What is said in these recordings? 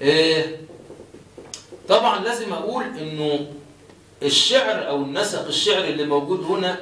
آه، طبعا لازم اقول انه الشعر او النسق الشعري اللي موجود هنا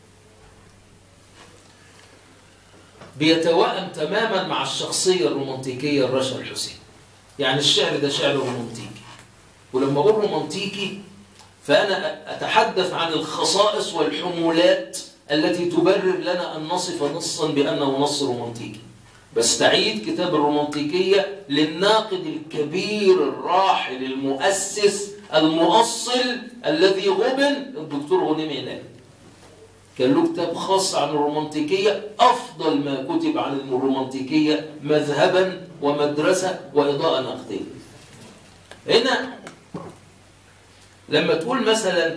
بيتوائم تماما مع الشخصية الرومانتيكية الرشا الحسين يعني الشعر ده شعر رومانتيكي ولما أقول رومانتيكي فأنا أتحدث عن الخصائص والحمولات التي تبرر لنا أن نصف نصا بأنه نص رومانتيكي بستعيد كتاب الرومانتيكية للناقد الكبير الراحل المؤسس المؤصل الذي غبن الدكتور غنيم هلال كان له كتاب خاص عن الرومانتيكية أفضل ما كتب عن الرومانتيكية مذهبا ومدرسة وإضاءة نقدية هنا لما تقول مثلا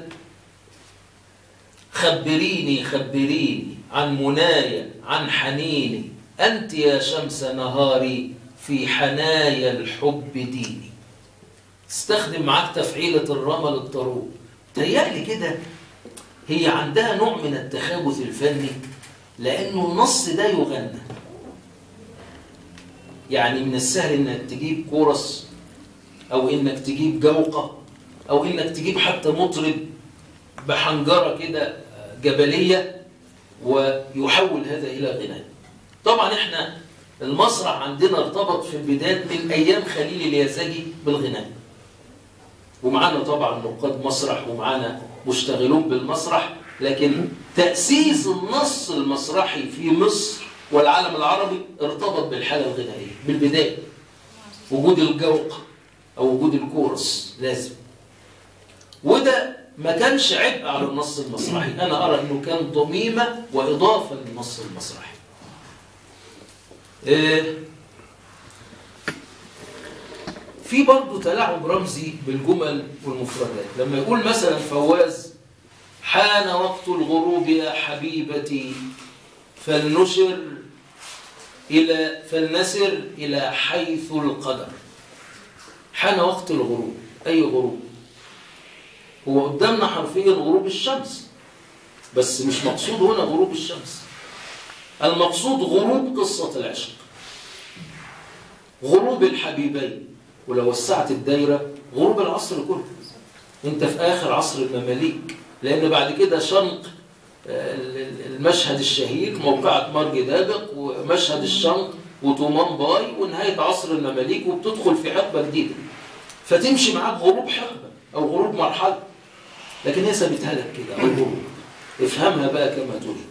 خبريني خبريني عن منايا عن حنيني أنت يا شمس نهاري في حنايا الحب ديني استخدم معاك تفعيلة الرمل الطروب تهيألي كده هي عندها نوع من التخابث الفني لأنه النص ده يغنى يعني من السهل انك تجيب كورس او انك تجيب جوقة او انك تجيب حتى مطرب بحنجرة كده جبلية ويحول هذا الى غناء طبعا احنا المسرح عندنا ارتبط في البداية من ايام خليل اليزاجي بالغناء ومعانا طبعا نقاد مسرح ومعانا مشتغلون بالمسرح لكن تأسيس النص المسرحي في مصر والعالم العربي ارتبط بالحالة الغنائية بالبداية وجود الجوق أو وجود الكورس لازم وده ما كانش عبء على النص المسرحي أنا أرى أنه كان ضميمة وإضافة للنص المسرحي إيه في برضه تلاعب رمزي بالجمل والمفردات لما يقول مثلا فواز حان وقت الغروب يا حبيبتي فلنشر إلى فلنسر إلى حيث القدر حان وقت الغروب أي غروب هو قدامنا حرفيا غروب الشمس بس مش مقصود هنا غروب الشمس المقصود غروب قصة العشق غروب الحبيبين ولو وسعت الدايرة غروب العصر كله انت في آخر عصر المماليك لأن بعد كده شنق المشهد الشهير موقعة مرج دابق ومشهد الشنق وطومان باي ونهاية عصر المماليك وبتدخل في حقبة جديدة فتمشي معاك غروب حقبة أو غروب مرحلة لكن هي سابتها لك كده أو غروب افهمها بقى كما تريد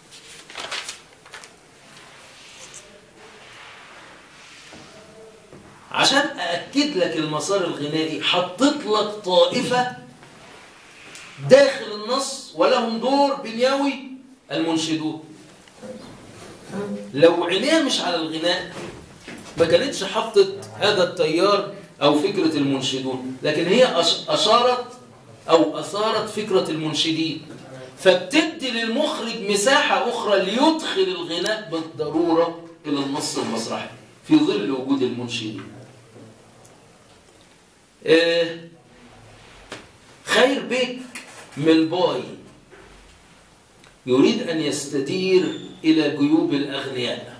عشان أأكد لك المسار الغنائي حطيت لك طائفة داخل النص ولهم دور بنيوي المنشدون لو عينيها مش على الغناء ما كانتش حطت هذا التيار أو فكرة المنشدون لكن هي أشارت أو أثارت فكرة المنشدين فبتدي للمخرج مساحة أخرى ليدخل الغناء بالضرورة إلى النص المسرحي في ظل وجود المنشدين إيه خير بيك ملباي يريد أن يستدير إلى جيوب الأغنياء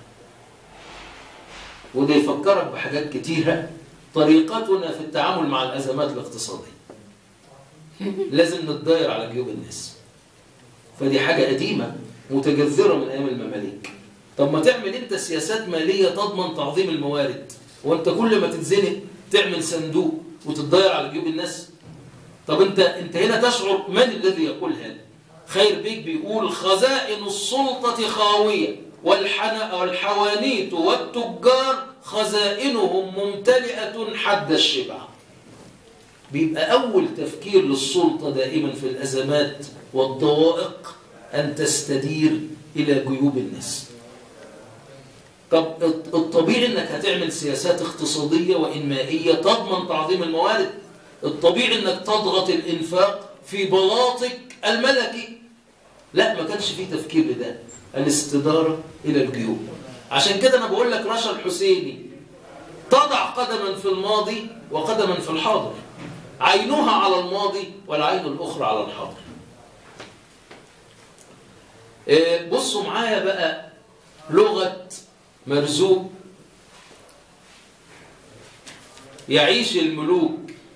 وده يفكرك بحاجات كتيرة طريقتنا في التعامل مع الأزمات الاقتصادية لازم نتضاير على جيوب الناس فدي حاجة قديمة متجذرة من أيام المماليك طب ما تعمل أنت سياسات مالية تضمن تعظيم الموارد وأنت كل ما تتزنق تعمل صندوق وتتضاير على جيوب الناس طب أنت أنت هنا تشعر من الذي يقول هذا خير بيك بيقول خزائن السلطة خاوية والحن... والحوانيت والتجار خزائنهم ممتلئة حد الشبع بيبقى أول تفكير للسلطة دائما في الأزمات والضوائق أن تستدير إلى جيوب الناس طب الطبيعي أنك هتعمل سياسات اقتصادية وإنمائية تضمن تعظيم الموارد الطبيعي أنك تضغط الإنفاق في بلاطك الملكي لا ما كانش فيه تفكير لده الاستدارة إلى الجيوب عشان كده أنا بقول لك رشا الحسيني تضع قدما في الماضي وقدما في الحاضر عينها على الماضي والعين الأخرى على الحاضر بصوا معايا بقى لغة مرزوق يعيش الملوك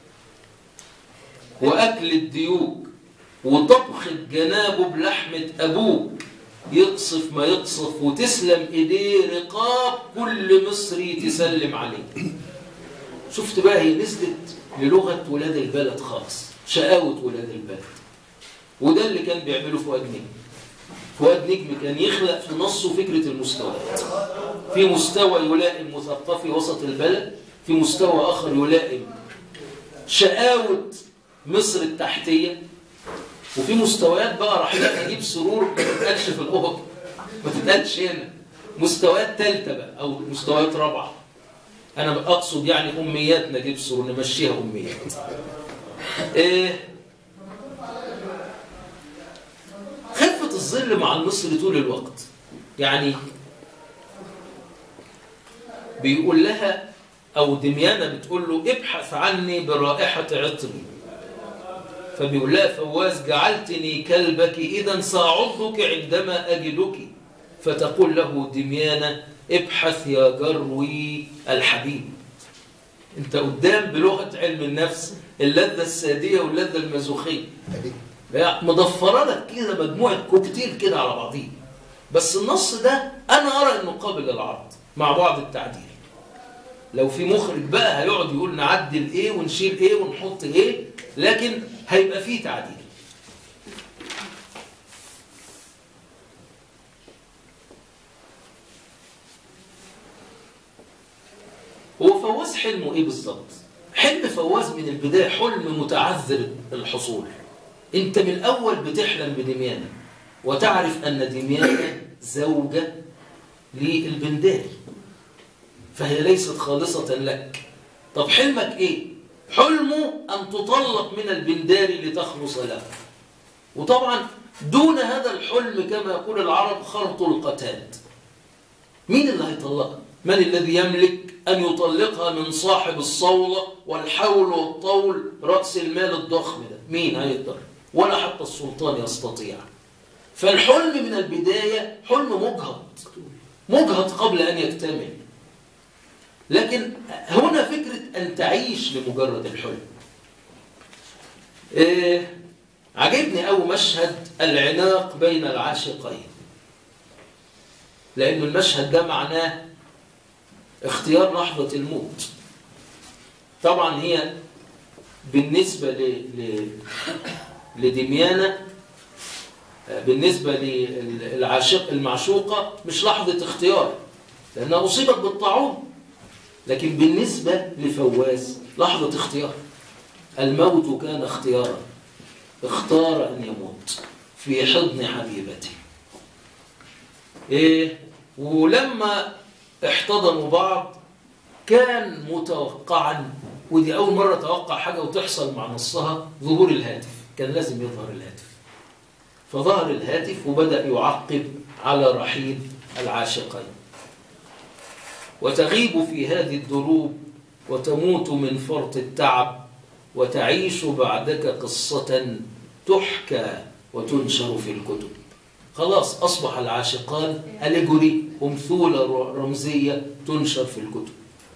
وأكل الديوك وطبخ جنابه بلحمة أبوك يقصف ما يقصف وتسلم إيديه رقاب كل مصري تسلم عليه شفت بقى هي نزلت للغة ولاد البلد خالص شقاوة ولاد البلد وده اللي كان بيعمله فؤاد نجم فؤاد نجم كان يخلق في نصه فكرة المستويات في مستوى يلائم مثقفي وسط البلد في مستوى آخر يلائم شقاوة مصر التحتية وفي مستويات بقى راح اجيب سرور ما تتقالش في الاوضه ما تتقالش هنا مستويات ثالثه بقى او مستويات رابعه انا اقصد يعني اميات نجيب سرور نمشيها اميات إيه خفه الظل مع المصري طول الوقت يعني بيقول لها او دميانه بتقول له ابحث عني برائحه عطري فبيقول لها فواز جعلتني كلبك إذا سأعضك عندما أجدك فتقول له دميانة ابحث يا جروي الحبيب انت قدام بلغة علم النفس اللذة السادية واللذة المازوخية مضفرة لك كده مجموعة كوكتيل كده على بعضيه بس النص ده أنا أرى أنه قابل للعرض مع بعض التعديل لو في مخرج بقى هيقعد يقول نعدل ايه ونشيل ايه ونحط ايه لكن هيبقى فيه تعديل هو فواز حلمه ايه بالظبط حلم فواز من البدايه حلم متعذر الحصول انت من الاول بتحلم بدميانه وتعرف ان دميانه زوجه للبنداري فهي ليست خالصة لك طب حلمك ايه حلمه ان تطلق من البنداري لتخلص له وطبعا دون هذا الحلم كما يقول العرب خرط القتاد مين اللي هيطلقها من الذي يملك أن يطلقها من صاحب الصولة والحول والطول رأس المال الضخم ده مين هيقدر ولا حتى السلطان يستطيع فالحلم من البداية حلم مجهض مجهض قبل أن يكتمل لكن هنا فكرة أن تعيش لمجرد الحلم إيه عجبني أو مشهد العناق بين العاشقين لأن المشهد ده معناه اختيار لحظة الموت طبعا هي بالنسبة ل... ل... لدميانة بالنسبة للعاشق المعشوقة مش لحظة اختيار لأنها أصيبت بالطاعون لكن بالنسبة لفواز لحظة اختيار الموت كان اختيارا اختار أن يموت في حضن حبيبته إيه ولما احتضنوا بعض كان متوقعا ودي أول مرة توقع حاجة وتحصل مع نصها ظهور الهاتف كان لازم يظهر الهاتف فظهر الهاتف وبدأ يعقب على رحيل العاشقين وتغيب في هذه الدروب وتموت من فرط التعب وتعيش بعدك قصة تحكى وتنشر في الكتب خلاص أصبح العاشقان أليجوري ومثولة رمزية تنشر في الكتب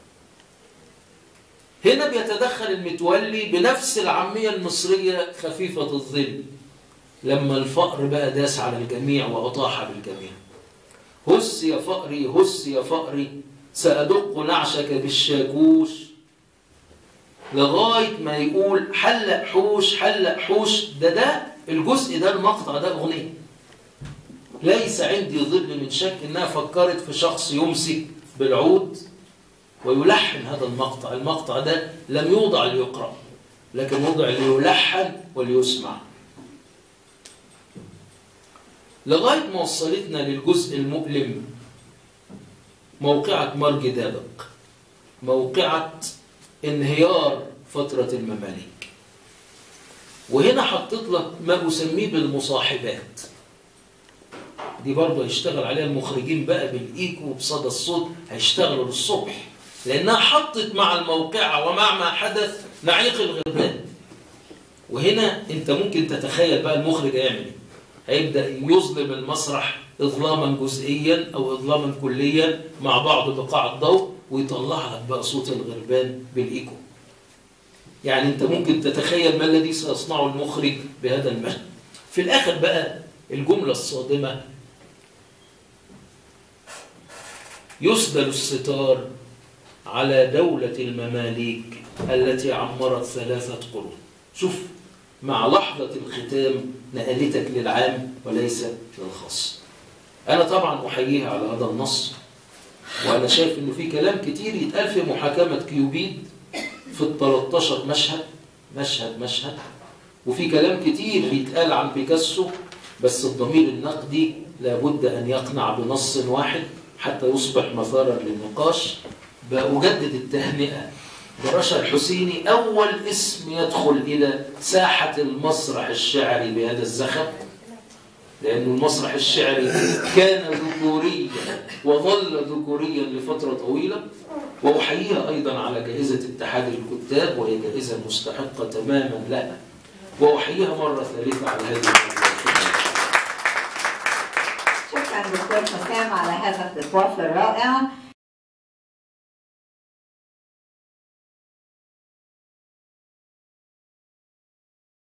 هنا بيتدخل المتولي بنفس العامية المصرية خفيفة الظل لما الفقر بقى داس على الجميع وأطاح بالجميع هس يا فقري هس يا فقري سأدق نعشك بالشاكوش لغاية ما يقول حلق حوش حلق حوش ده ده الجزء ده المقطع ده أغنية ليس عندي ظل من شك إنها فكرت في شخص يمسك بالعود ويلحن هذا المقطع المقطع ده لم يوضع ليقرأ لكن وضع ليلحن وليسمع لغاية ما وصلتنا للجزء المؤلم موقعة مرج دابق موقعة انهيار فترة المماليك وهنا حطيت لك ما أسميه بالمصاحبات دي برضه هيشتغل عليها المخرجين بقى بالإيكو وبصدى الصوت هيشتغلوا للصبح لأنها حطت مع الموقعة ومع ما حدث نعيق الغربان وهنا أنت ممكن تتخيل بقى المخرج هيعمل إيه هيبدأ يظلم المسرح إظلاما جزئيا أو إظلاما كليا مع بعض بقاع الضوء ويطلع لك بقى صوت الغربان بالإيكو يعني انت ممكن تتخيل ما الذي سيصنعه المخرج بهذا المشهد في الاخر بقى الجمله الصادمه يسدل الستار على دولة المماليك التي عمرت ثلاثة قرون شوف مع لحظة الختام نقلتك للعام وليس للخاص أنا طبعا أحييها على هذا النص وأنا شايف إنه في كلام كتير يتقال في محاكمة كيوبيد في ال 13 مشهد مشهد مشهد وفي كلام كتير بيتقال عن بيكاسو بس الضمير النقدي لابد أن يقنع بنص واحد حتى يصبح مثارا للنقاش بأجدد التهنئة برشا الحسيني أول اسم يدخل إلى ساحة المسرح الشعري بهذا الزخم لأن المسرح الشعري كان ذكوريا وظل ذكوريا لفترة طويلة وأحييها أيضا على جائزة اتحاد الكتاب وهي جائزة مستحقة تماما لها وأحييها مرة ثالثة على هذه الجائزة شكرا دكتور حسام على هذا الاستضافة الرائع